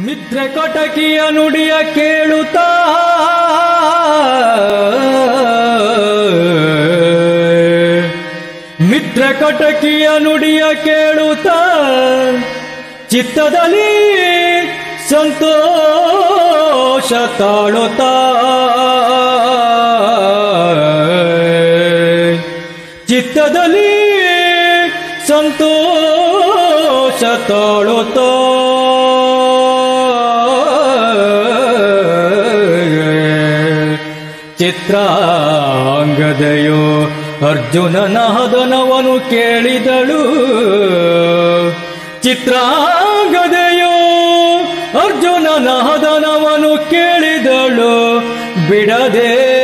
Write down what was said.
ಮಿತ್ರ ಕಟಕಿಯ ನುಡಿಯ ಕೇಳುತ್ತಾ ಮಿತ್ರ ಕಟಕಿಯ ನುಡಿಯ ಕೇಳುತ್ತಾ ಚಿತ್ತದಲ್ಲಿ ಸಂತೋಷ ತಾಳುತ್ತಾ ಚಿತ್ತದಲ್ಲಿ ಸಂತೋಷ ತಾಳುತ್ತಾ ಚಿತ್ರಾಂಗದೆಯೋ ಅರ್ಜುನನ ಹದನವನು ಕೇಳಿದಳು ಚಿತ್ರಾಂಗದೆಯೋ ಅರ್ಜುನನ ಹದನವನು ಕೇಳಿದಳು ಬಿಡದೆ